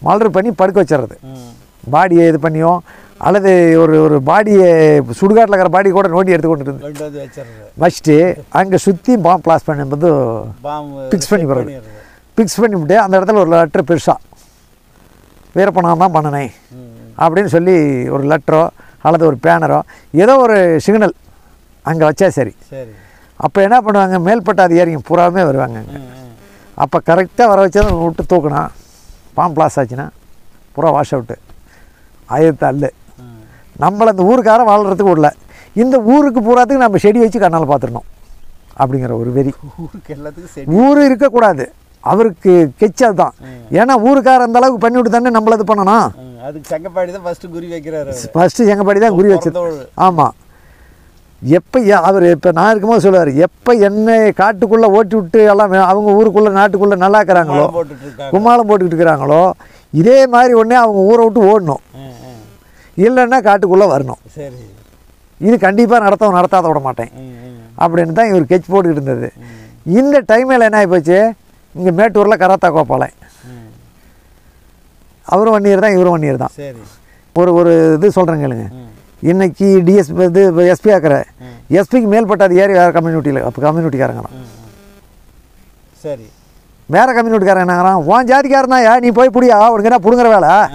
மலர் பண்ணி படுக்க வச்சிடுறது ம் பாடியை இது பண்ணியோ அல்லது ஒரு ஒரு பாடியை சுடுகாட்டில் இருக்கிற பாடி கூட நோண்டி எடுத்து கொண்டு இருந்து கொண்டு வந்து வச்சிடுறது வச்சுட்டு அங்கே சுற்றி பாம் பிளாஸ் பண்ணும்போது பாம்பு Fix பண்ணி போடுறது. பண்ணிடுறது ஃபிக்ஸ் பண்ணிவிட்டு அந்த இடத்துல ஒரு லெட்டர் பெருசாக வீரப்பணம் தான் பண்ணினேன் ம் அப்படின்னு சொல்லி ஒரு லெட்டரோ அல்லது ஒரு பேனரோ ஏதோ ஒரு சிக்னல் அங்கே வச்சா சரி சரி அப்போ என்ன பண்ணுவாங்க மேல்பட்ட அதிகாரிங்க பூராவுமே வருவாங்க ம் ம் அப்போ கரெக்டாக வர வச்சதை விட்டு தூக்கினா பாம் பிளாஸ் ஆச்சுன்னா பூரா வாஷ் அவுட்டு ஆயிரத்து அல்லு ம் நம்மளை அந்த ஊருக்காரன் வாழ்கிறதுக்கு விடல இந்த ஊருக்கு பூராத்துக்கு நம்ம செடி வச்சு கண்ணால் பார்த்துடணும் அப்படிங்கிற ஒரு வெறி ஊருக்கு எல்லாத்துக்கும் சரி ஊர் இருக்கக்கூடாது அவருக்கு கெச்சது தான் ஏன்னா ஊருக்காரன் அந்த அளவுக்கு பண்ணி விட்டு தானே நம்மள இது பண்ணணும் ம், அதுக்கு சங்கப்பாடி தான் ஃபர்ஸ்ட் குறி வைக்கிறாரு அவரு. ஃபஸ்ட்டு எங்கப்படி தான் குறி வச்சது பிறந்தவரு. ஆமாம் எப்போ அவர் இப்போ நான் இருக்கும்போது சொல்லுவார் எப்போ என்னை காட்டுக்குள்ளே ஓட்டி விட்டு எல்லாம் வே- அவங்க ஊருக்குள்ளே நாட்டுக்குள்ளே நல்லா இருக்கிறாங்களோ மாலை போட்டுட்டு இருக்காங்க கும்மாளம் போட்டுக்கிட்டு இருக்கிறாங்களோ இதே மாதிரி ஒன்றே அவங்க ஊரை விட்டு ஓடணும் ம், ம். இல்லைன்னா காட்டுக்குள்ளே வரணும் சரி இது கண்டிப்பாக நடத்தவும் நடத்தாத விட மாட்டேன் ம் ம் அப்படின்னு தான் இவர் கெச் போட்டுக்கிட்டு இருந்தது இந்த டைமில் என்ன ஆகிப்போச்சு இங்கே மேட்டூரில் கராத்தா கோபாலன் ம் அவரும் ஒன் இயர் தான் இவரும் ஒன் இயர் தான் சரி ஒரு ஒரு இது சொல்கிறேன் கேளுங்க ம் இன்னைக்கு டிஎஸ் இது எஸ்பி ஆக்கிற எஸ்பிக்கு மேல்பட்ட அதிகாரி வேறு கம்யூனிட்டியில் அப்போ கம்யூனிட்டிக்காரங்க தான் ம் ம். சரி வேறு கம்யூனிட்டிக்காரன் என்னங்கிறான் உன் ஜாதிக்காரன் தான் நீ போய் புடியா உனக்கு என்ன பிடுங்குற வேலை ஆ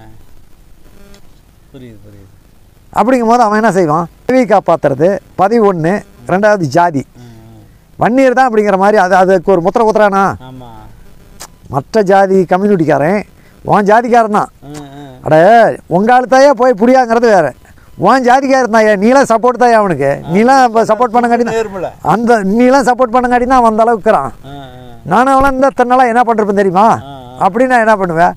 புரியுது புரியுது அப்படிங்கும் போது அவன் என்ன செய்வான் பதவி காப்பாற்றுறது பதவி ஒன்று ரெண்டாவது ஜாதி ம் ம். வன்னியர் தான் அப்படிங்கிற மாதிரி அது அதுக்கு ஒரு முத்திர குத்துறானா ஆமா மற்ற ஜாதி கம்யூனிட்டிக்காரன் உன் ஜாதிக்காரன் தான் ம் ம் அட உங்கள் ஆளுத்தாயே போய் புடியாங்கிறது வேறு உன் ஜாதிக்காரன் தாயா நீலாம் சப்போர்ட் தாயா அவனுக்கு நீலாம் இப்போ சப்போர்ட் பண்ணங்காட்டி தான் நேர்மல அந்த நீலாம் சப்போர்ட் பண்ணங்காட்டி தான் அவன் அந்த அளவுக்கு இருக்கிறான் ஆ ஆ நானும் அவளாம் இந்த தன்னாலாம் என்ன பண்ணுறப்ப தெரியுமா ஆ, அப்படின்னு நான் என்ன பண்ணுவேன்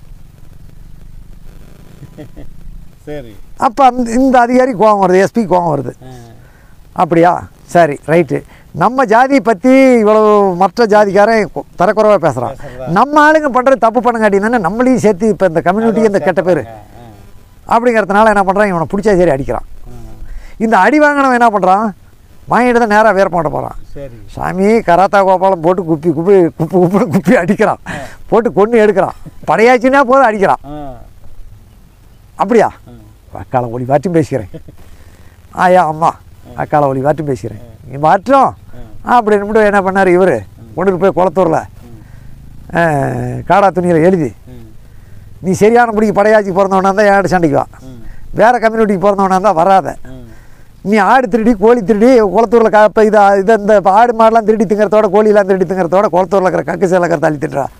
சரி அப்போ அந்த இந்த அதிகாரி கோவம் வருது எஸ்பி கோவம் வருது ஆ அப்படியா சரி ரைட்டு நம்ம ஜாதியை பற்றி இவ்வளோ மற்ற ஜாதிக்காரன் கு- தரக்குறைவாக பேசுகிறான் பேசுறதா. நம்ம ஆளுங்க பண்ணுறது தப்பு பண்ணங்காட்டி தானே நம்மளையும் சேர்த்து இப்போ இந்த கம்யூனிட்டிக்கு இந்த கெட்ட பேர் ஆ, ஆ, அப்படிங்கிறதுனால என்ன பண்ணுறான் இவனை பிடிச்சா சரி அடிக்கிறான் ஆ. இந்த அடி வாங்கினவன் என்ன பண்ணுறான் வாங்கிட்டு தான் நேராக வீரப்பாட்ட போகிறான் சரி சாமி கராத்தா கோபாலம் போட்டு குப்பி குப்பி குப்பு குப்பு குப்பி அடிக்கிறான் போட்டு கொண்டு எடுக்கிறான் படையாச்சுன்னா போதும் அடிக்கிறான் ஆ அப்படியா ஆ. அக்கால ஒளி வாட்டும் பேசிக்கிறேன் ஆயா அம்மா அக்கால ஒளி வாட்டும் பேசிக்கிறேன் நீ மாற்றோம் அப்படின்னு மட்டும் என்ன பண்ணார் இவர் கொண்டு போய் குளத்தூரில் காடா துணியில் எழுதி ம் நீ சரியான முடிக்கு படையாச்சி பிறந்தவனா தான் ஏடு சண்டைக்கு வா ம் வேறு கம்யூனிட்டிக்கு பிறந்தவனா தான் வராத ம் நீ ஆடு திருடி கோழி திருடி குளத்தூரில் கா இப்போ இதை இதை இந்த இப்ப ஆடு மாடெல்லாம் திருடி திங்கிறதோட கோழிலாம் திருடி திங்கிறதோட குளத்தூரில் இருக்கிற கக்கு சேலை இருக்கிற தள்ளி தின்றா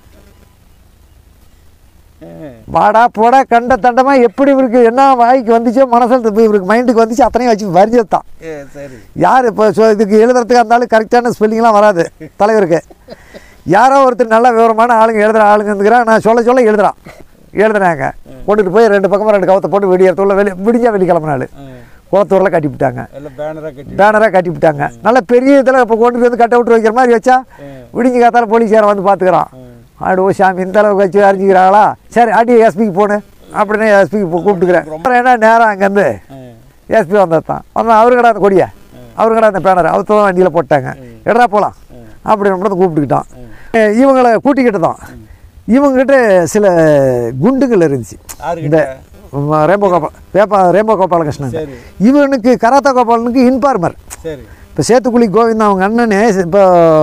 வாடா போடா கண்ட தண்டமா எப்படி இவருக்கு என்ன வாய்க்கு வந்துச்சோ மனசில் இப்ப இவருக்கு மைண்டுக்கு வந்துச்சு அத்தனையும் வச்சு வரிஞ்சது தான் ஏ சரி யார் இப்போ சொ- இதுக்கு எழுதுறதுக்கு இருந்தாலும் கரெக்டான ஸ்பெல்லிங்லாம் வராது தலைவருக்கு யாரோ ஒருத்தர் நல்ல விவரமான ஆளுங்க எழுதுகிற ஆளுங்க இருந்துக்கிறான் நான் சொல்ல சொல்ல எழுதுறான் எழுதுனாங்க கொண்டுட்டு போய் ரெண்டு பக்கமாக ரெண்டு கவத்தை போட்டு வெடியறதுள்ள வெளி விடிஞ்சா வெள்ளிக்கிழமை நாள் ஆ. குளத்தூரில் கட்டி விட்டாங்க எல்லாம் பேனராக கட்டி பேனராக கட்டி விட்டாங்க நல்ல பெரிய இதில் இப்போ கொண்டு வந்து கட்ட விட்டு வைக்கிற மாதிரி வச்சா விடிஞ்சு காத்தால போலீஸ்காரன் வந்து பார்த்துக்கிறான் ஆடு ஓ சாமி இந்த அளவுக்கு வச்சு அறிஞ்சிக்கிறாங்களா சரி அடி எஸ்பிக்கு போனு அப்படின்னு எஸ்பிக்கு கூப்பிட்டுக்கிறேன் அப்புறம் என்ன நேரம் அங்கேருந்து ஆ. எஸ்பி வந்தது தான் வந்தான் அவரு கடை அந்த கொடியை அவரு கடை அந்த பேனர் அவர் தான் வண்டியில் போட்டாங்க எடா போகலாம் அப்படின்னு மட்டும் கூப்பிட்டுக்கிட்டான் அஹ் இவங்களை கூட்டிக்கிட்டு தான் இவங்ககிட்ட சில குண்டுகள் இருந்துச்சு இந்த யாருக்கிட்ட ம, ரேம்போ கோபால் பேப்பா ரேம்போ கோபாலகிருஷ்ணன் சரி இவனுக்கு கராத்தா கோபாலனுக்கு இன்பார்மர் சரி இப்போ சேத்துக்குழி கோவிந்த் அவங்க அண்ணனே இப்போ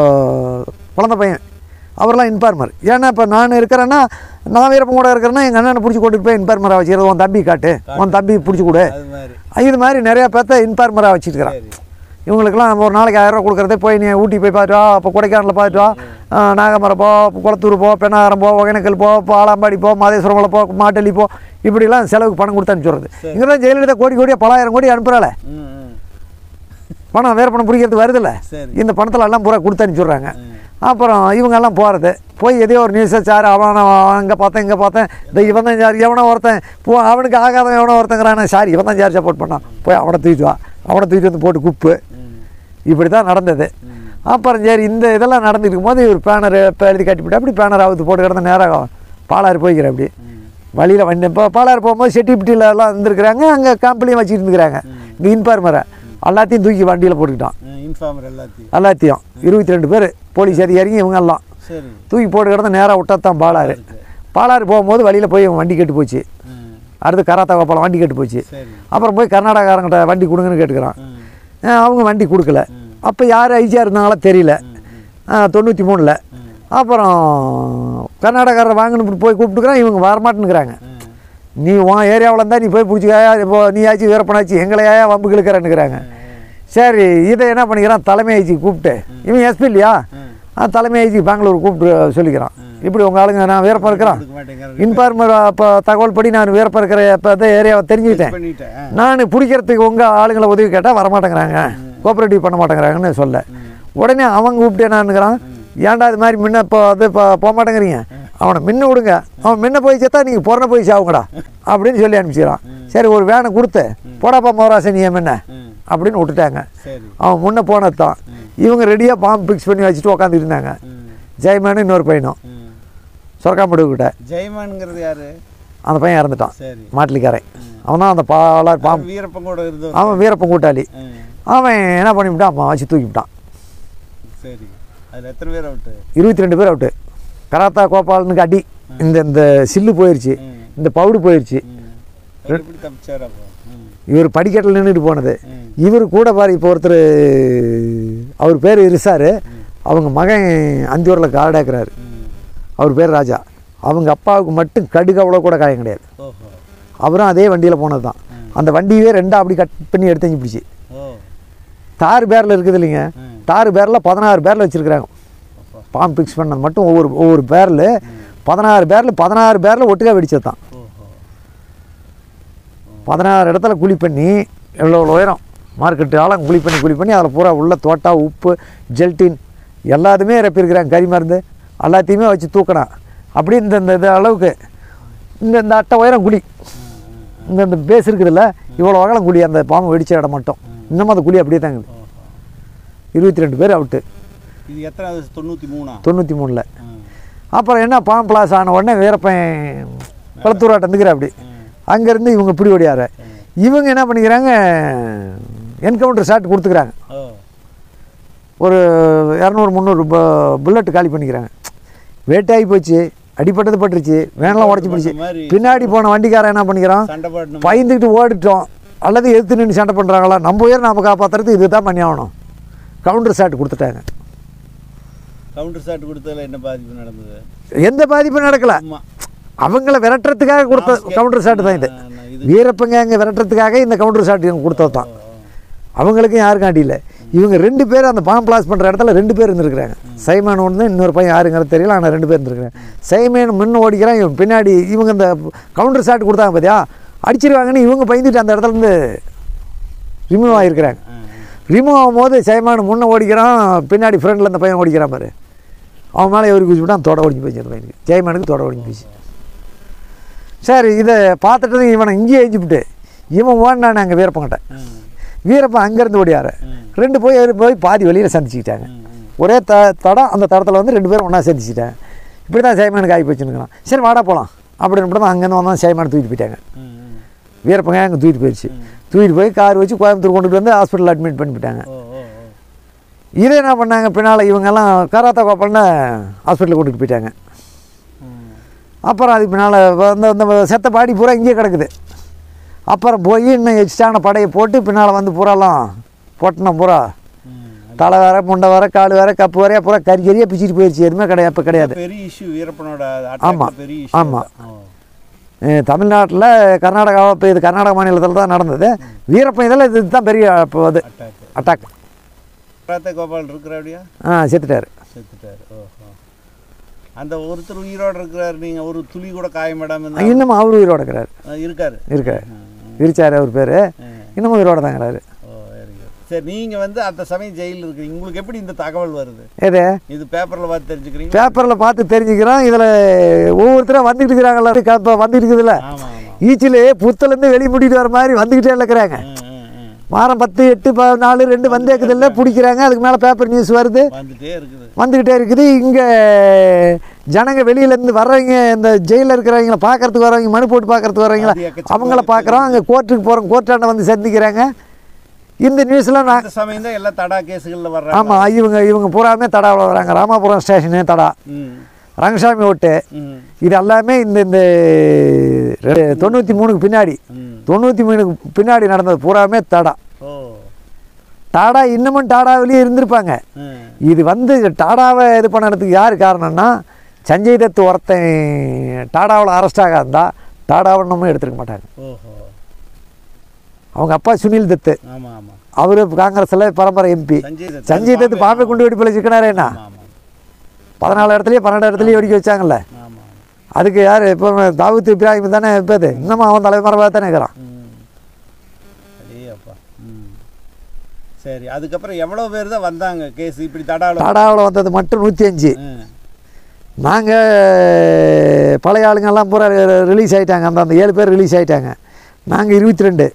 குழந்த பையன் அவரெல்லாம் இன்பார்மர் ஏன்னா இப்போ நான் இருக்கிறேன்னா நான் வீரப்பன் கூட இருக்கிறேன்னா எங்கள் அண்ணனை பிடிச்சி கூட்டிட்டு போய் இன்பார்மராக வச்சுக்கிறது உன் தம்பி காட்டு உன் தம்பி பிடிச்சி கொடு அது மாதிரி இது மாதிரி நிறையா பேர்த்த இன்பார்மராக வச்சுருக்கிறான் சரி இவங்களுக்கெல்லாம் நம்ம ஒரு நாளைக்கு ஆயிரம் ரூபா கொடுக்குறதே போய் நீ ஊட்டி போய் பார்த்துட்டு வா அப்போ கொடைக்கானலில் பார்த்துட்டு வா ஆ, நாகமரம் போ குளத்தூர் போ பெண்ணாகரம் போ ஒகேனக்கல் போ பாலாம்பாடி போ மாதேஸ்வரமலை போ மாட்டள்ளி போ இப்படிலாம் செலவுக்கு பணம் கொடுத்து அனுப்பிச்சுடுறது இங்கே தான் ஜெயலலிதா கோடி கோடியாக பலாயிரம் கோடி அனுப்புகிறாளே ம் ம் பணம் வேறு பணம் பிடிக்கிறது வருதுல்ல சரி இந்த பணத்தில் எல்லாம் பூரா கொடுத்து அனுப்பிச்சுட்றாங்க ம். அப்புறம் இவங்கெல்லாம் போகிறது போய் எதையோ ஒரு நியூஸை சார் அவன் அங்கே பார்த்தேன் இங்கே பார்த்தேன் இந்த இவன் தான் சார் எவனோ ஒருத்தன் போ அவனுக்கு ஆகாதவன் எவனோ ஒருத்தங்கிறான் சார் இவன் தான் சார் சப்போர்ட் பண்ணான் போய் அவனை தூக்கிட்டு வா அவனை தூக்கிட்டு வந்து போட்டு குப்பு ம் இப்படி தான் நடந்தது ம் அப்புறம் சரி இந்த இதெல்லாம் நடந்துட்டு இருக்கும்போது இவர் பேனர் இப்போ எழுதி கட்டிவிட்டு அப்படி பேனர் அவுத்து போட்டு கிடந்த நேரம் பாலாறு போய்க்கிற அப்படி ம் வழியில் வண்டி இப்போ பாலாறு போகும்போது செட்டிப்பிட்டியில் எல்லாம் இருந்திருக்கிறாங்க அங்கே கம்பெனியும் வச்சுட்டு இருந்துக்கிறாங்க இந்த இன்பார்மரை எல்லாத்தையும் தூக்கி வண்டியில் போட்டுக்கிட்டான் ம் இன்ஃபார்மர் எல்லாத்தையும் எல்லாத்தையும் இருபத்தி ரெண்டு பேர் போலீஸ் அதிகாரிங்க இவங்க எல்லாம் சரி தூக்கி போட்டு கிடந்து நேராக விட்டா தான் பாலாறு பாலாறு போகும்போது வழியில் போய் இவன் வண்டி கெட்டு போச்சு ம். அடுத்து கராத்தா கோபாலம் வண்டி கெட்டு போச்சு சரி அப்புறம் போய் கர்நாடகாரங்கிட்ட வண்டி கொடுங்கன்னு கேட்டுக்கிறான் ம். அஹ் அவங்க வண்டி கொடுக்கல அப்போ யார் ஐஜியாக இருந்தாங்களோ தெரியல தொண்ணூற்றி மூணில் அப்புறம் கர்நாடகாரர் வாங்கன்னு போய் கூப்பிட்டுக்கிறான் இவங்க வரமாட்டேன்னுக்குறாங்க ம். நீ உன் ஏரியாவில் இருந்தால் நீ போய் பிடிச்சிக்காயா இப்போ நீ ஆச்சு வீரப்பனாச்சு எங்களையா வம்பு கிழக்கிறேன்னுக்குறாங்க சரி இதை என்ன பண்ணிக்கிறான் தலைமை ஐஜி கூப்பிட்டு இவன் எஸ்பி இல்லையா ஆ, தலைமை ஐஜி பெங்களூர் கூப்பிட்டு சொல்லிக்கிறான் இப்படி உங்கள் ஆளுங்க நான் வீரப்பா இருக்கிறான் கொடுக்க மாட்டேங்கிறாரு. இன்ஃபார்மர் அப்போ தகவல் படி நான் வீரப்பா இருக்கிற இப்போ அந்த ஏரியாவை தெரிஞ்சுக்கிட்டேன் பண்ணிட்டேன் ஆ. நான் பிடிக்கிறதுக்கு உங்கள் ஆளுங்களை உதவி கேட்டால் வரமாட்டேங்கிறாங்க கோஆப்ரேட்டிவ் பண்ண மாட்டேங்கிறாங்கன்னு சொல்ல உடனே அவன் கூப்பிட்டு என்னன்னுக்கிறான் ஏன்டா இது மாதிரி முன்ன இப்போ அது இப்போ போக மாட்டேங்கிறீங்க அவனை முன்ன விடுங்க அவன் முன்ன போய் செத்தா நீங்கள் பிறந்த போய் சாவுங்கடா அப்படின்னு சொல்லி அனுப்பிச்சிடறான் சரி ஒரு வேனை கொடுத்து போடாப்பா மோராசை நீ முன்ன ம். அப்படின்னு விட்டுட்டாங்க சரி அவன் முன்ன போனது தான் இவங்க ரெடியாக பாம்பு ஃபிக்ஸ் பண்ணி வச்சுட்டு உட்காந்துட்டு இருந்தாங்க ம். ஜெயமேனு இன்னொரு பையனும் ம். சுரக்காம்படுக்கிட்ட ஜெயமான்ங்கிறது யாரு அந்த பையன் இறந்துட்டான் சரி மாட்டிலிக்காரன் அவன் தான் அந்த பாலார் பாம்பு வீரப்பன் கூட இருந்தவர் அவன் வீரப்பன் கூட்டாளி ம். அவன் என்ன பண்ணிவிட்டான் அவன் வச்சு தூக்கிவிட்டான் சரி அதுல எத்தனை பேர் அவுட்டு இருபத்தி ரெண்டு பேர் அவுட்டு கராத்தா கோபாலனுக்கு அடி இந்த இந்த சில்லு போயிடுச்சு ம். இந்த பவுடு போயிடுச்சு ம். அவர் எப்படி தப்பிச்சார் அப்போ ம். இவர் படிக்கட்டில் நின்றுட்டு போனது ம். இவர் கூட பாரு இப்போ ஒருத்தர் அவர் பேர் இருசார் அவங்க மகன் அந்தியூரில் காடாக்குறாரு ம். அவர் பேர் ராஜா அவங்க அப்பாவுக்கு மட்டும் கடுகு அவ்வளோ கூட காயம் கிடையாது ஓஹோ அவரும் அதே வண்டியில் போனது தான் அந்த வண்டியவே ரெண்டா அப்படி கட் பண்ணி எடுத்து பிடிச்சி ஓ தார் பேரில் இருக்குது இல்லைங்க ம். தார் பேரில் பதினாறு பேரில் வச்சுருக்குறாங்க பாம்பு ஃபிக்ஸ் பண்ணது மட்டும் ஒவ்வொரு ஒவ்வொரு பேரில் பதினாறு பேரில் பதினாறு பேரில் ஒட்டுக்கா வெடிச்சது தான் ஓஹோ பதினாறு இடத்துல குழி பண்ணி எவ்வளோ உயரம் மார்க்கெட்டு ஆழம் குழி பண்ணி குழி பண்ணி அதில் பூரா உள்ள தோட்டா உப்பு ஜெல்டின் எல்லாத்தையுமே ரெப்பிருக்கிறாங்க கறி மருந்து எல்லாத்தையுமே வச்சு தூக்கினான் அப்படி இந்த இந்த இது அளவுக்கு இந்த இந்த அட்டை உயரம் குழி இந்த இந்த பேஸ் இருக்குதுல்ல இவ்வளோ அகலம் குழி அந்த பாம்பு வெடிச்ச இடம் மட்டும் இன்னமும் அந்த குழி அப்படியே தாங்குது ஓஹோ இருபத்தி ரெண்டு பேர் அவுட்டு இது எத்தனாவது தொண்ணூற்றி மூணா தொண்ணூற்றி மூணில் ம். அப்புறம் என்ன பாம்பு பிளாஸ் ஆன உடனே வீரப்பன் குளத்தூராட்டம் வந்துக்கிற அப்படி அங்கேருந்து இவங்க பிடி ஓடியார இவங்க என்ன பண்ணிக்கிறாங்க என்கவுண்டர் ஷாட் கொடுத்துக்கிறாங்க ஓ ஒரு இரநூறு முந்நூறு புல்லட் காலி பண்ணிக்கிறாங்க வேட்டாகி போச்சு அடிப்பட்டது பட்டுருச்சு வேனெல்லாம் உடச்சி போச்சு இந்த மாதிரி பின்னாடி போன வண்டிக்காரன் என்ன பண்ணிக்கிறான் சண்டை போடணும் பயந்துக்கிட்டு ஓடிட்டோம் அல்லது எதிர்த்து நின்று சண்டை பண்ணுறாங்களா நம்ம உயிர் நாம காப்பாற்றுறது இது தான் பண்ணி ஆகணும் கவுண்டர் ஷாட் கொடுத்துட்டாங்க கவுண்டர் ஷாட் கொடுத்ததுல என்ன பாதிப்பு நடந்தது எந்த பாதிப்பும் நடக்கல ஆமா அவங்கள விரட்டுறதுக்காக கொடுத்த கவுண்டர் ஷாட் தான் இது நான் நான் இது வீரப்பங்க அங்கே விரட்டுறதுக்காக இந்த கவுண்டர் ஷாட் இவங்க கொடுத்தது தான் ஓ, ஓ. அவங்களுக்கும் யாருக்கும் அடி இல்லை இவங்க ரெண்டு பேரும் அந்த பாம்பு பிளாஸ் பண்ணுற இடத்துல ரெண்டு பேர் இருந்திருக்கிறாங்க சைமேன் ஒன்று இன்னொரு பையன் யாருங்கிறது தெரியல ஆனால் ரெண்டு பேர் இருந்திருக்கிறாங்க சைமேன் முன்ன ஓடிக்கிறான் இவன் பின்னாடி இவங்க இந்த கவுண்டர் ஷாட் கொடுத்தாங்க பார்த்தியா அடிச்சிருவாங்கன்னு இவங்க பயந்துட்டு அந்த இடத்துல இருந்து ரிமூவ் ஆகிருக்கிறாங்க ஆ, ஆ. ரிமூவ் ஆகும்போது சைமான் முன்ன ஓடிக்கிறான் பின்னாடி ஃப்ரண்டில் இந்த பையன் ஓடிக்கிறான் பாரு அவன் மேலே எவரி குச்சி விட்டான் தொட ஒடிஞ்சு போச்சு அந்த பையனுக்கு ஜெயமானுக்கு தொட ஒடிஞ்சு போச்சு சரி இதை பார்த்துட்டு இவனை இங்கேயே எஞ்சிவிட்டு இவன் ஓடினான் அங்கே வீரப்பங்கிட்ட ம், வீரப்பன் அங்கேருந்து ஓடியாரு ம், ரெண்டு போய் ஏறி போய் பாதி வழியில் சந்திச்சுக்கிட்டாங்க ம், ம். ஒரே த தடம் அந்த தடத்தில் வந்து ரெண்டு பேரும் ஒன்றா சந்திச்சிட்டாங்க இப்படி தான் சைமானுக்கு ஆகி போச்சுன்னுக்கலாம் சரி வாடா போகலாம் அப்படின்னு தான் அங்கேருந்து வந்தான் சைமான் தூக்கிட்டு போயிட்டாங்க ம், ம். வீரப்பங்க அங்கே தூக்கிட்டு போயிடுச்சு தூக்கிட்டு போய் கார் வச்சு கோயம்புத்தூர் கொண்டுட்டு வந்து ஹாஸ்பிட்டல் அட்மிட் பண்ணிவிட்டாங்க ஓ ஓ ஓ இதை என்ன பண்ணாங்க பின்னால் இவங்கெல்லாம் கராத்தா கோப்பல்னு ஹாஸ்பிட்டலுக்கு கொண்டுட்டு போயிட்டாங்க ம். அப்புறம் அதுக்கு பின்னால் இந்த இந்த செத்த பாடி பூரா இங்கேயே கிடக்குது அப்புறம் போய் இன்னும் எக்ஸ்ட்ரான படையை போட்டு பின்னால் வந்து பூராலாம் போட்டணும் பூரா ம். தலை வேற முண்டை வேற கால் வேற கப்பு வேறையா பூரா கறி கறியாக பிச்சுட்டு போயிடுச்சு எதுவுமே கிடையாது இப்போ கிடையாது பெரிய இஷ்யூ வீரப்பனோட ஆமா. attack பெரிய issue ஆமா. தான். ஓ. தமிழ்நாட்டில் கர்நாடகாவை இப்போ இது கர்நாடக மாநிலத்தில் தான் நடந்தது வீரப்பன் இதில் இது தான் பெரிய இப்போ இது attack. அட்டாக் ராத்த கோபால் இருக்கிறாடியா ஆ செத்துட்டார் செத்துட்டார் ஓஹோ அந்த ஒருத்தர் உயிரோட இருக்கிறார் நீங்க ஒரு துளி கூட காயப்படாம இருந்தா இன்னமும் அவர் உயிரோட இருக்கிறார் ஆ, இருக்காரு இருக்கார் ம், விரிச்சார் அவர் பேர் ம். இன்னமும் உயிரோட தாங்கிறாரு ஓ வெரி குட் சரி நீங்க வந்து அந்த சமயம் ஜெயிலில் இருக்கிறீங்க உங்களுக்கு எப்படி இந்த தகவல் வருது எது இது பேப்பர்ல பார்த்து தெரிஞ்சுக்கிறீங்க பேப்பரில் பார்த்து தெரிஞ்சுக்கிறோம் இதில் ஒவ்வொருத்தரும் வந்துட்டு இருக்கிறாங்களா இப்போ வந்துட்டு இருக்குதுல்ல ஆமா ஆமா ஈச்சில் புத்துலேருந்து வெளியே முடிட்டு வர மாதிரி வந்துக்கிட்டே இருக்கிறாங்க ம், ம், ம். வாரம் பத்து எட்டு ப நாலு ரெண்டு வந்தேக்குதில்ல பிடிக்கிறாங்க அதுக்கு மேலே பேப்பர் நியூஸ் வருது வந்துட்டே இருக்குது வந்துக்கிட்டே இருக்குது இங்கே ஜனங்க வெளியிலேருந்து வர்றவங்க இந்த ஜெயிலில் இருக்கிறவங்கள பார்க்கறதுக்கு வரவங்க மனு போட்டு பார்க்கறதுக்கு வரவங்கள அது எக்கச்சக்கமா அவங்கள பார்க்குறோம் அங்கே கோர்ட்டுக்கு போகிறோம் கோர்ட்டாண்ட வந்து சந்திக்கிறாங்க இந்த நியூஸ்லாம் நான் அந்த சமயம் தான் எல்லா தடா கேஸுகளில் வர்றாங்க ஆமாம் இவங்க இவங்க பூராமே தடாவில் வராங்க ராமாபுரம் ஸ்டேஷனு தடா ம் ரங்கசாமி ஓட்டு ம் இது எல்லாமே இந்த இந்த ரெ- தொண்ணூற்றி மூணுக்கு பின்னாடி ம் தொண்ணூற்றி மூணுக்கு பின்னாடி நடந்தது பூராமே தடா ஓ டாடா இன்னமும் டாடாவிலேயே இருந்திருப்பாங்க ம் இது வந்து டாடாவை இது பண்ணுறதுக்கு யார் காரணம்னா சஞ்சய் தத் ஒருத்தன் டாடாவில் அரெஸ்ட் ஆகாந்தா டாடாவை நம்ம எடுத்துருக்க மாட்டாங்க ஓஹோ அவங்க அப்பா சுனில் தத்து ஆமாம் ஆமாம் அவர் காங்கிரஸில் பரம்பரை எம்பி சஞ்சய் தத் சஞ்சய் தத் பாம்பே குண்டு வெடிப்பில் சிக்கினாரே என்ன ஆமாம் ஆமாம் பதினாலு இடத்துலையும் பன்னெண்டு இடத்துலையும் வெடிக்க வச்சாங்கல்ல ஆமாம் அதுக்கு யார் இப்போ தாவூத் இப்ராஹிம் தானே இப்போ இது இன்னமும் அவன் தலைமறைவாக தானே இருக்கிறான் ம் அடே அப்பா ம் சரி அதுக்கப்புறம் எவ்வளோ பேர் தான் வந்தாங்க கேஸ் இப்படி தடாவில் டாடாவில் வந்தது மட்டும் நூற்றி அஞ்சு ம் நாங்கள் பழைய ஆளுங்கெல்லாம் பூரா ரிலீஸ் ஆகிட்டாங்க அந்த அந்த ஏழு பேர் ரிலீஸ் ஆகிட்டாங்க நாங்கள் இருபத்தி ரெண்டு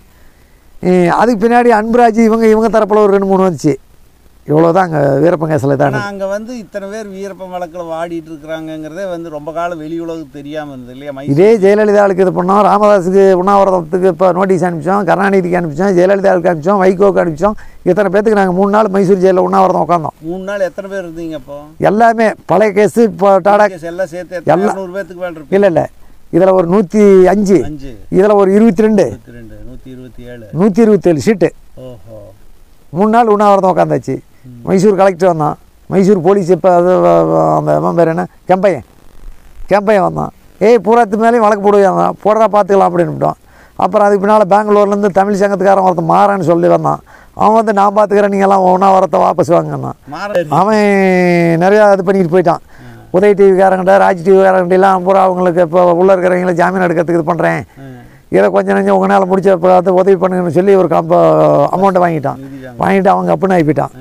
அதுக்கு பின்னாடி அன்புராஜ் இவங்க இவங்க தரப்பில் ஒரு ரெண்டு மூணு வந்துச்சு இவ்வளோ தான் அங்கே வீரப்பன் கேஸில் தானே ஆனால் அங்கே வந்து இத்தனை பேர் வீரப்பன் வழக்கில் வாடிட்டு இருக்கிறாங்கிறதே வந்து ரொம்ப காலம் வெளி உலகம் தெரியாமல் இருந்தது இல்லையா மைசூர் இதே ஜெயலலிதாவுக்கு இது பண்ணோம் ராமதாஸுக்கு உண்ணாவிரதத்துக்கு இப்போ நோட்டீஸ் அனுப்பிச்சோம் கருணாநிதிக்கு அனுப்பிச்சோம் ஜெயலலிதாவுக்கு அனுப்பிச்சோம் வைகோவுக்கு அனுப்பிச்சோம் இத்தனை பேத்துக்கு நாங்கள் மூணு நாள் மைசூர் ஜெயிலில் உண்ணாவிரதம் உட்காந்தோம் மூணு நாள் எத்தனை பேர் இருந்தீங்க அப்போ எல்லாமே பழைய கேஸு இப்போ டாடா கேஸ் எல்லாம் சேர்த்து எத்தனை எல்லாம். நூறு பேர்த்துக்கு மேலே இருப்பீங்க இல்லை இல்லை இதில் ஒரு நூற்றி அஞ்சு அஞ்சு இதில் ஒரு இருபத்தி ரெண்டு இருபத்தி ரெண்டு நூற்றி இருபத்தி ஏழு நூற்றி இருபத்தேழு சீட்டு ஓஹோ மூணு நாள் உண்ணாவிரதம் உட்காந்தாச்சு மைசூர் கலெக்டர் வந்தான் மைசூர் போலீஸ் இப்போ அது வ- வ- அந்த அவன் பேர் என்ன கெம்பையன் கெம்பையன் வந்தான் ஏய் பூராத்து மேலேயும் வழக்கு போடுவாங்க போடுறா பார்த்துக்கலாம் அப்படின்னுட்டோம் அப்புறம் அதுக்கு பின்னால் பெங்களூர்லேருந்து தமிழ் சங்கத்துக்காரன் ஒருத்தன் மாறான்னு சொல்லி வந்தான் அவன் வந்து நான் பார்த்துக்கிறேன் நீங்கள்லாம் உண்ணாவிரத்தை வாபஸ் வாங்கன்னா மாற அவன் நிறையா இது பண்ணிட்டு போயிட்டான் உதய் டிவிக்காரங்கிட்ட ராஜ் டிவிக்காரங்கிட்ட எல்லாம் பூரா அவங்களுக்கு இப்போ உள்ளே இருக்கிறவங்கள ஜாமீன் எடுக்கிறதுக்கு இது பண்ணுறேன் இதை கொஞ்சம் நெஞ்சம் உங்களால் முடிச்ச இப்போ அது உதவி பண்ணுங்கன்னு சொல்லி ஒரு கம்ப அமௌண்ட்டை வாங்கிட்டான் நிதிதாங்க வாங்கிட்டு அவங்க அப்புன்னு ஆகிப்பிட்டான்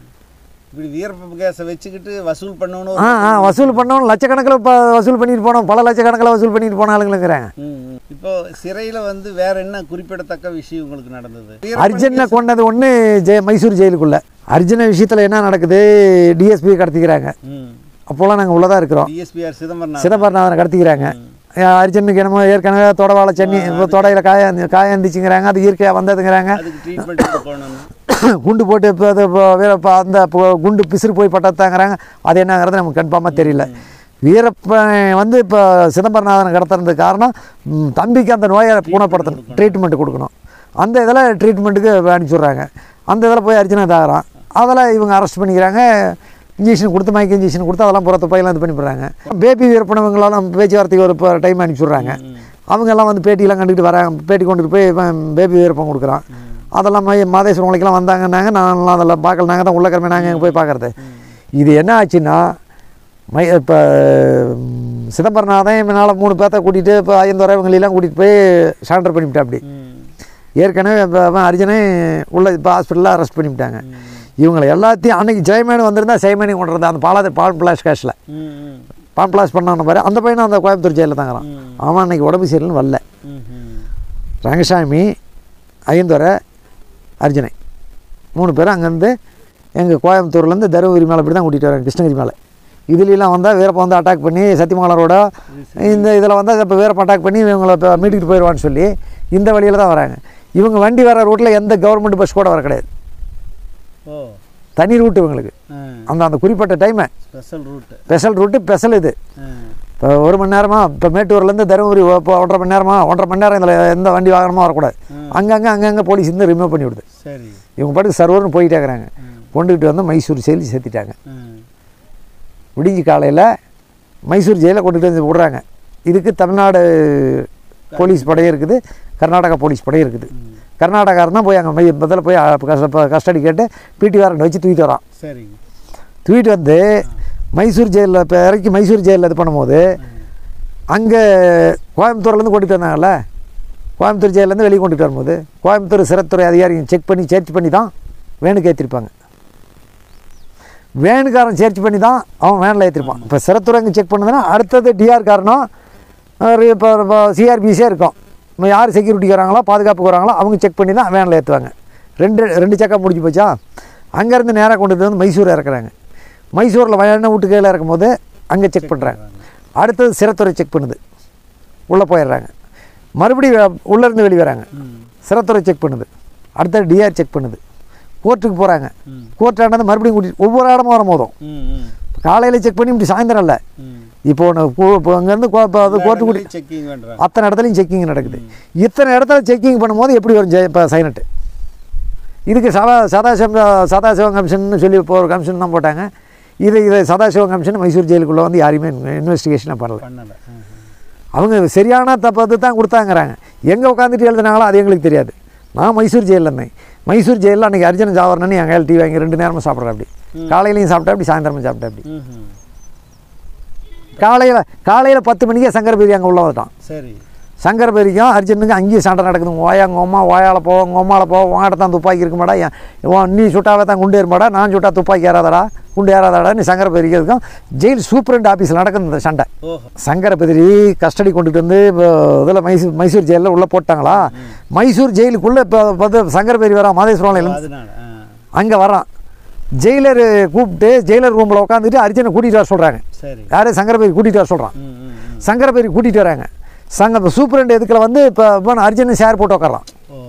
இப்படி வீரப்ப கேஸை வச்சுக்கிட்டு வசூல் பண்ணணும் ஆ ஆ வசூல் பண்ணோம் லட்சக்கணக்கில் இப்போ வசூல் பண்ணிட்டு போனோம் பல லட்சக்கணக்கில் வசூல் பண்ணிட்டு போன ஆளுங்களுங்கிறேன் இப்போ சிறையில் வந்து வேற என்ன குறிப்பிடத்தக்க விஷயம் உங்களுக்கு நடந்தது வீரப்பன் அர்ஜுனை case- கொண்டது ஒன்று ஜெய மைசூர் ஜெயிலுக்குள்ளே அர்ஜுன விஷயத்தில் என்ன நடக்குது டிஎஸ்பி கடத்திக்கிறாங்க ம் அப்போல்லாம் நாங்கள் உள்ளதாக இருக்கிறோம் டிஎஸ்பிஆர் சிதம்பரம் சிதம்பரநாதனை கடத்திக்கிறாங்க அர்ஜுனுக்கு என்னமோ ஏற்கனவே தொடவாள சென்னி இப்போ தொடையில் காய காயந்திச்சுங்கிறாங்க அது இயற்கையாக வந்ததுங்கிறாங்க அதுக்கு ட்ரீட்மெண்ட் போகணும் குண்டு போட்டு இப்போ அது இப்போ வீர இப்போ அந்த இப்போ குண்டு பிசுறு போய் பட்டதாங்கிறாங்க அது என்னங்கிறது நமக்கு கன்ஃபார்மாக தெரியல வீரப்பன் வந்து இப்போ சிதம்பரநாதனை கடத்துறதுக்கு காரணம் ம், தம்பிக்கு அந்த நோயை குணப்படுத்தணும் ட்ரீட்மெண்ட் கொடுக்கணும் அந்த இதில் ட்ரீட்மெண்ட்டுக்கு அனுப்பிச்சுட்றாங்க அந்த இதில் போய் அர்ஜுனா தாகிறான் அதெல்லாம் இவங்க அரெஸ்ட் பண்ணிக்கிறாங்க இன்ஜெக்ஷன் கொடுத்து மயக்க இன்ஜெக்ஷன் கொடுத்து அதெல்லாம் புறத்து பையெல்லாம் இது பண்ணி போடுறாங்க பேபி வீரப்பனவங்களாம் பேச்சுவார்த்தைக்கு ஒரு இப்போ டைம் அனுப்பிச்சுட்றாங்க அவங்கெல்லாம் வந்து பேட்டியெல்லாம் கண்டுக்கிட்டு வராங்க பேட்டி கொண்டுட்டு போய் இவன் பேபி வீரப்பன் கொடுக்குறான் அதெல்லாம் மை மாதேஸ்வரம் உங்களுக்கெல்லாம் வந்தாங்கன்னாங்க நான்லாம் அதெல்லாம் பார்க்கல நாங்கள் தான் உள்ள கிழமை நாங்கள் எங்கே போய் பார்க்குறது இது என்ன ஆச்சுன்னா மை இப்போ சிதம்பரநாதன் இவனால் மூணு பேர்த்த கூட்டிகிட்டு இப்போ ஐயந்தோரை இவங்களெல்லாம் கூட்டிகிட்டு போய் சரண்டர் பண்ணிவிட்டா அப்படி ஏற்கனவே இப்போ அவன் அர்ஜுனை உள்ள இப்போ ஹாஸ்பிட்டலில் அரெஸ்ட் பண்ணிவிட்டாங்க இவங்களை எல்லாத்தையும் அன்னைக்கு ஜெயமேனு வந்திருந்தா ஜெயமேனி கொண்டு வந்தா அந்த பாலாத பான் பிளாஸ் கேஷில் பான் பிளாஸ் பண்ணான பாரு அந்த பையனும் அந்த கோயம்புத்தூர் ஜெயிலில் தாங்கிறான் அவன் அன்னைக்கு உடம்பு சரியில்லைன்னு வரல ரங்கசாமி ஐயந்தோரை அர்ஜுனை மூணு பேரும் அங்கேருந்து எங்கள் கோயம்புத்தூர்லேருந்து தருமபுரி மேலே இப்படி தான் கூட்டிகிட்டு வராங்க கிருஷ்ணகிரி மேலே இதுலலாம் வந்தால் வீரப்ப வந்து அட்டாக் பண்ணி சத்தியமங்கலரோட இந்த இதில் வந்தால் இப்போ வீரப்ப அட்டாக் பண்ணி இவங்களை இப்போ மீட்டுக்கிட்டு போயிடுவான்னு சொல்லி இந்த வழியில் தான் வராங்க இவங்க வண்டி வர ரூட்டில் எந்த கவர்மெண்ட் பஸ் கூட வர கிடையாது ஓ தனி ரூட் இவங்களுக்கு அந்த அந்த குறிப்பிட்ட டைமை special route special route special இது இப்போ ஒரு மணி நேரமா இப்போ மேட்டூர்லேருந்து தருமபுரி இப்போ ஒன்றரை மணி நேரமா ஒன்றரை மணி நேரம் இதில் எந்த வண்டி வாகனமும் வரக்கூடாது அங்கங்கே அங்கங்கே போலீஸ் இருந்து ரிமூவ் பண்ணி விடுது சரி இவங்க பாட்டுக்கு சர்வர்னு போயிட்டே இருக்கிறாங்க கொண்டுக்கிட்டு வந்து மைசூர் ஜெயிலில் சேர்த்திட்டாங்க விடிஞ்சு காலையில் மைசூர் ஜெயிலில் கொண்டுட்டு வந்து விடுறாங்க இதுக்கு தமிழ்நாடு போலீஸ் படையும் இருக்குது கர்நாடகா போலீஸ் படையும் இருக்குது கர்நாடகாரன் தான் போய் அங்கே மை பதில் போய் அ- கஷ்ட கஸ்டடி கேட்டு பிடி வாரண்ட் வச்சு தூக்கிட்டு வரான் சரிங்க தூக்கிட்டு வந்து மைசூர் ஜெயிலில் இப்போ இறக்கி மைசூர் ஜெயிலில் இது பண்ணும்போது அங்கே கோயம்புத்தூர்லேருந்து கொண்டுட்டு வந்தாங்கல்ல கோயம்புத்தூர் ஜெயிலேருந்து வெளியே கொண்டுட்டு வரும்போது கோயம்புத்தூர் சிறத்துறை அதிகாரிங்க செக் பண்ணி சர்ச் பண்ணி தான் வேனுக்கு ஏற்றிருப்பாங்க வேனுக்காரன் சர்ச் பண்ணி தான் அவன் வேனில் ஏற்றிருப்பான் இப்போ சிறத்துறை அங்கே செக் பண்ணுதுன்னா அடுத்தது டிஆர் காரனும் ஒரு இப்போ இப்போ சிஆர்பிஸே இருக்கும் இப்போ யார் செக்யூரிட்டிக்கு வராங்களோ பாதுகாப்புக்கு வராங்களோ அவங்க செக் பண்ணி தான் வேனில் ஏற்றுவாங்க ரெண்டு ரெண்டு செக்கப் முடிஞ்சு போச்சா அங்கேருந்து நேராக கொண்டு வந்து மைசூர் இறக்குறாங்க மைசூரில் வயலில் வீட்டு கையில் இறக்கும்போது அங்கே செக் பண்ணுறாங்க அடுத்தது சிறத்துறை செக் பண்ணுது உள்ளே போயிடுறாங்க மறுபடியும் உள்ளேருந்து வெளியே வராங்க சிறத்துறை செக் பண்ணுது அடுத்தது டிஆர் செக் பண்ணுது கோர்ட்டுக்கு போகிறாங்க கோர்ட்டாண்டது மறுபடியும் கூட்டிட்டு ஒவ்வொரு இடமும் வரும்போதும் காலையில் செக் பண்ணி இப்படி சாயந்தரம் இல்லை ம் இப்போ ஒன்று இப்போ அங்கேருந்து இப்போ அது கோர்ட்டு கூட்டி செக்கிங் பண்ணுறாங்க அத்தனை இடத்துலையும் செக்கிங் நடக்குது இத்தனை இடத்துல செக்கிங் பண்ணும்போது எப்படி வரும் ஜெ இப்போ சைனட்டு இதுக்கு சதா சதாசிவம் சதாசிவம் கமிஷன் சொல்லி இப்போ ஒரு கமிஷன் தான் போட்டாங்க இது இதை சதாசிவம் கமிஷன் மைசூர் ஜெயிலுக்குள்ளே வந்து யாரையுமே இன்வெஸ்டிகேஷனை பண்ணல பண்ணலை அவங்க சரியான தப்பு தான் கொடுத்தாங்கிறாங்க எங்கே உட்காந்துட்டு எழுதுனாங்களோ அது எங்களுக்கு தெரியாது நான் மைசூர் ஜெயிலில் இருந்தேன் மைசூர் ஜெயிலில் அன்றைக்கி அர்ஜுன் ஜாவர்னு என் கையில் டீ வாங்கி ரெண்டு நேரமும் சாப்பிட்றேன் அப்படி காலையிலையும் சாப்பிட்டா அப்படி சாயந்தரமும் சாப்பிட்டா அப்படி ம் காலையில் காலையில் பத்து மணிக்கே சங்கரபேரி அங்கே உள்ள வந்துட்டான் சரி சங்கரபேரிக்கும் அர்ஜுனுக்கும் அங்கேயும் சண்டை நடக்குது ஓயா உங்கள் அம்மா ஓயால போ உங்கள் அம்மாவில் போ உங்கள்கிட்ட தான் துப்பாக்கி இருக்குமாடா என் உன் நீ சுட்டாவே தான் குண்டு ஏறுமாடா நான் சுட்டா துப்பாக்கி ஏறாதடா குண்டு ஏறாதடா நீ சங்கரபேரிக்கும் ஜெயில் சூப்பரண்ட் ஆஃபீஸில் நடக்குது இந்த சண்டை ஓஹோ சங்கரபதிரி கஸ்டடி கொண்டுட்டு வந்து இதில் மைசூர் மைசூர் ஜெயிலில் உள்ளே போட்டாங்களா மைசூர் ஜெயிலுக்குள்ளே இப்போ பார்த்து சங்கரபேரி வரா மாதேஸ்வரம் அதனால ஆ அங்கே வரான் ஜெயிலர் கூப்பிட்டு ஜெயிலர் ரூமில் உட்காந்துட்டு அர்ஜுனை கூட்டிகிட்டு வர சொல்கிறாங்க சரி யாரே சங்கரபேரி கூட்டிகிட்டு வர சொல்கிறான் ம் ம் ம் சங்கரபேரி கூட்டிகிட்டு வராங்க சங்க சூப்பரண்ட் எதுக்கில் வந்து இப்போ இப்போ அர்ஜுன் ஷேர் போட்டு உட்காரான் ஓ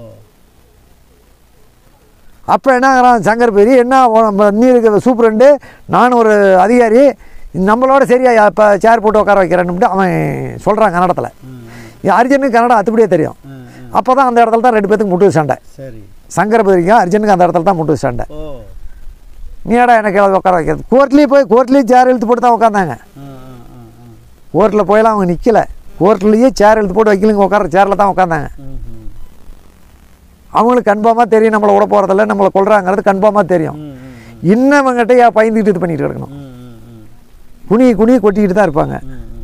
அப்போ என்ன ஆகிறான் சங்கரபேரி என்ன உன் நீ இருக்க சூப்பரண்டு நான் ஒரு அதிகாரி நம்மளோட சரியா இப்போ சேர் போட்டு உட்கார வைக்கிறேன்னுட்டு அவன் சொல்கிறான் கன்னடத்தில் ம் ம் அர்ஜுனுக்கு கன்னடம் அத்துப்படியே தெரியும் ம் ம் அப்போ தான் அந்த இடத்துல தான் ரெண்டு பேத்துக்கு முட்டு சண்டை சரி சங்கரபதிரிக்கும் அர்ஜுனுக்கு அந்த இடத்துல தான் முட்டு சண்டை ஓ நீடா எனக்கு எவ்வளோ உட்கார வைக்கிறது கோர்ட்லேயும் போய் கோர்ட்லேயும் சேர் இழுத்து போட்டு தான் உட்காந்தாங்க ஆ ஆ ஆ ஆ கோர்ட்டில் போயெல்லாம் அவங்க நிற்கல கோர்ட்லேயே சேர் இழுத்து போட்டு வைக்கலுங்க உட்கார சேரில் தான் உட்காந்தாங்க ம் ம் அவங்களுக்கு கன்ஃபார்மாக தெரியும் நம்மளை விட போகிறதில்ல நம்மளை கொள்றாங்கிறது கன்ஃபார்மாக தெரியும் ம் ம் இன்னவங்கிட்ட ஏன் பயந்துக்கிட்டு இது பண்ணிட்டு இருக்கணும் ம் ம் ம் குனி குனி கொட்டிக்கிட்டு தான் இருப்பாங்க ம் ம்